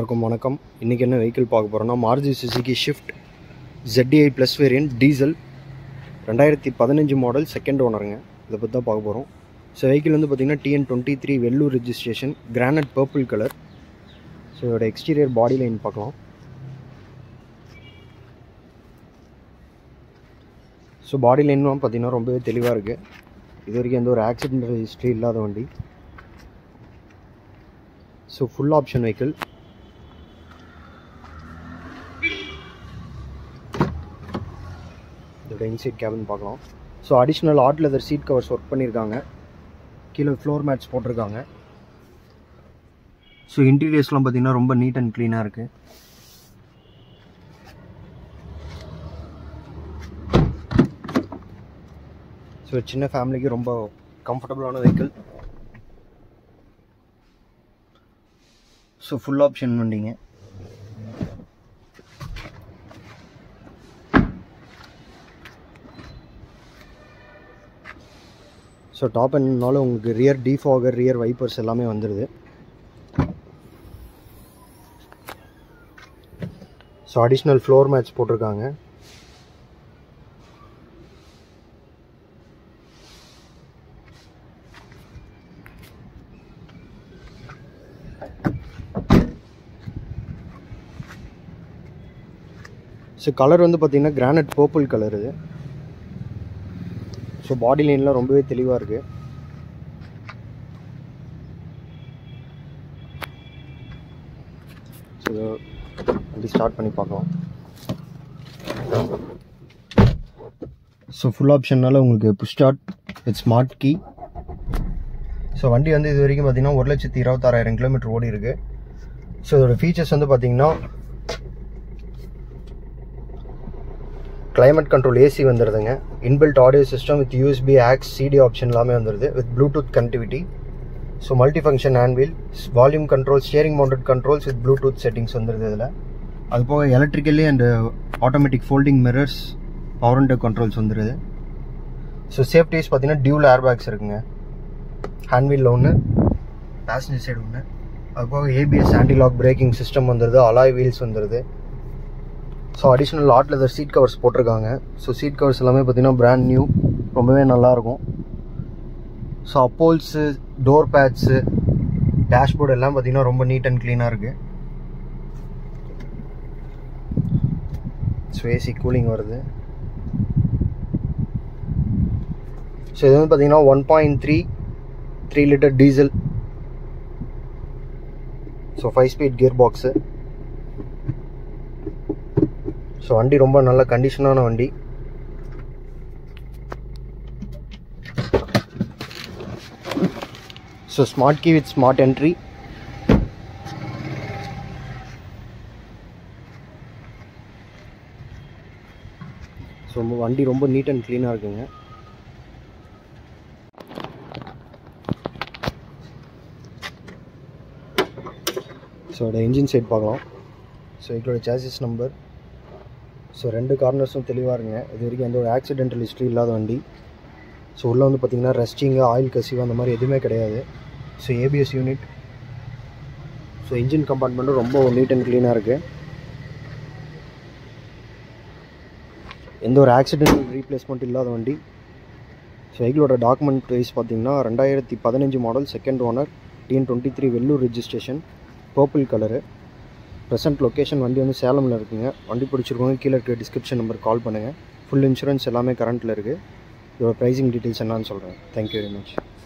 எல்லோருக்கும் வணக்கம் இன்றைக்கி என்ன வெஹிக்கிள் பார்க்க போகிறோம்னா Maruti Suzuki Swift ZDI plus variant diesel ரெண்டாயிரத்தி பதினஞ்சு மாடல் செகண்ட் ஓனருங்க இதை பற்றி தான் பார்க்க போகிறோம் ஸோ வெஹிக்கிள் வந்து பார்த்திங்கன்னா TN twenty three Vellore registration granite purple colour so இதோட எக்ஸ்டீரியர் பாடி லைன் பார்க்கலாம் ஸோ பாடி லைன்லாம் பார்த்திங்கன்னா ரொம்பவே தெளிவாக இருக்குது இது வரைக்கும் எந்த ஒரு ஆக்சிடென்ட் ஹிஸ்ட்ரி இல்லாத வண்டி ஸோ ஃபுல் ஆப்ஷன் வெஹிக்கிள் இதோட இன்சைட் கேபின் பார்க்கலாம் so additional add leather seat covers work பண்ணியிருக்காங்க கீழே ஃப்ளோர் மேட்ஸ் போட்டிருக்காங்க ஸோ இன்டீரியர்ஸ்லாம் பார்த்தீங்கன்னா ரொம்ப நீட் அண்ட் க்ளீனாக இருக்குது ஸோ சின்ன ஃபேமிலிக்கு ரொம்ப கம்ஃபர்டபுளான வெஹிக்கிள் ஸோ ஃபுல் ஆப்ஷன் வண்டிங்க ஸோ டாப் அண்ட்னால உங்களுக்கு ரியர் டீஃபாகர் ரியர் வைப்பர்ஸ் எல்லாமே வந்துடுது ஸோ அடிஷ்னல் ஃப்ளோர் மேட்ச் போட்டிருக்காங்க ஸோ கலர் வந்து பார்த்தீங்கன்னா கிரானைட் பர்பிள் கலர் இது ஸோ பாடி லைன்லாம் ரொம்பவே தெளிவாக இருக்குது ஸோ வண்டி ஸ்டார்ட் பண்ணி பார்க்கலாம் ஸோ ஃபுல் ஆப்ஷன்னால உங்களுக்கு push start with smart key so வண்டி வந்து இது வரைக்கும் பார்த்தீங்கன்னா ஒரு லட்சத்தி இருபத்தாறாயிரம் கிலோமீட்டர் ஓடி இருக்கு ஸோ இதோட ஃபீச்சர்ஸ் வந்து பார்த்தீங்கன்னா கிளைமேட் கண்ட்ரோல் ஏசி வந்துடுதுங்க inbuilt audio system with USB aux CD option எல்லாமே வந்துடுது with Bluetooth connectivity so multi function handwheel volume control steering mounted controls with Bluetooth settings வந்துடுது இதில் அது போக electrically and automatic folding mirrors power and controls வந்துடுது so safeties பார்த்தீங்கன்னா dual airbags இருக்குங்க ஹேண்ட்வீலில் ஒன்று பேசஞ்சர் சைடு ஒன்று அது போக ஏபிஎஸ் ஆன்டிலாக் பிரேக்கிங் சிஸ்டம் வந்துடுது அலாய் வீல்ஸ் வந்துடுது so additional add leather seat covers போட்டிருக்காங்க ஸோ சீட் கவர்ஸ் எல்லாமே பார்த்தீங்கன்னா பிராண்ட் நியூ ரொம்பவே நல்லாயிருக்கும் ஸோ அப்போல்ஸு டோர் பேட்ஸு டேஷ்போர்டு எல்லாம் பார்த்தீங்கன்னா ரொம்ப நீட் அண்ட் க்ளீனாக இருக்குது ஸோ ஏசி கூலிங் வருது ஸோ இது வந்து பார்த்தீங்கன்னா one point three three litre diesel so five speed gear box so வண்டி ரொம்ப நல்ல கண்டிஷனான வண்டி so smart key with smart entry so வண்டி ரொம்ப நீட் அண்ட் க்ளீனாக இருக்குங்க ஸோ அதோட இன்ஜின் சைட் பார்க்கலாம் ஸோ இதோட சேசிஸ் நம்பர் ஸோ ரெண்டு கார்னர்ஸும் தெளிவாக இருங்க இது வரைக்கும் எந்த ஒரு ஆக்சிடென்டல் ஹிஸ்ட்ரி இல்லாத வண்டி ஸோ உள்ளே வந்து பார்த்திங்கன்னா ரெஸ்டிங்கு ஆயில் கசிவு அந்த மாதிரி எதுவுமே கிடையாது so ABS unit so engine கம்பார்ட்மெண்ட்டும் ரொம்ப நீட் அண்ட் க்ளீனாக இருக்குது எந்த ஒரு ஆக்சிடென்டல் ரீப்ளேஸ்மெண்ட் இல்லாத வண்டி ஸோ வெஹிக்கிளோட டாக்குமெண்ட் வைஸ் பார்த்தீங்கன்னா ரெண்டாயிரத்தி பதினஞ்சு மாடல் second owner TN twenty three Vellore registration purple colour present location வண்டி வந்து சேலமில் இருக்குங்க வண்டி பிடிச்சிருக்கவங்க கீழே இருக்க டிஸ்கிரிப்ஷன் நம்பர் கால் பண்ணுங்கள் ஃபுல் இன்சூரன்ஸ் எல்லாமே கரண்ட்டில் இருக்குது இதோட ப்ரைஸிங் டீட்டெயில்ஸ் என்னன்னு சொல்கிறேன் தேங்க்யூ வெரி மச்